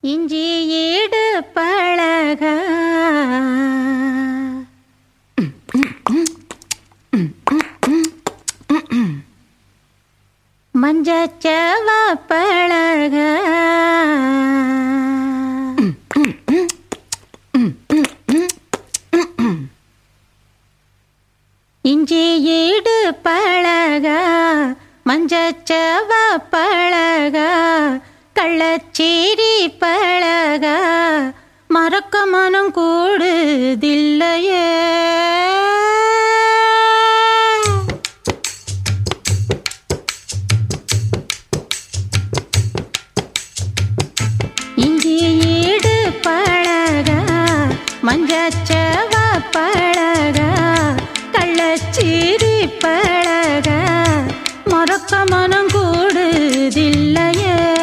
இஞ்சி ஈடு பழக மஞ்சச்சவ பழக இஞ்சி ஈடு பழக மஞ்சச்சவ பழக கள்ளச்சேரி பழக மறக்க மனம் கூடுதில்லையே இஞ்சி ஈடு பழக மஞ்சச்சவ பழக கள்ளச்சீரி பழக மறக்க மனம் கூடுதில்லையே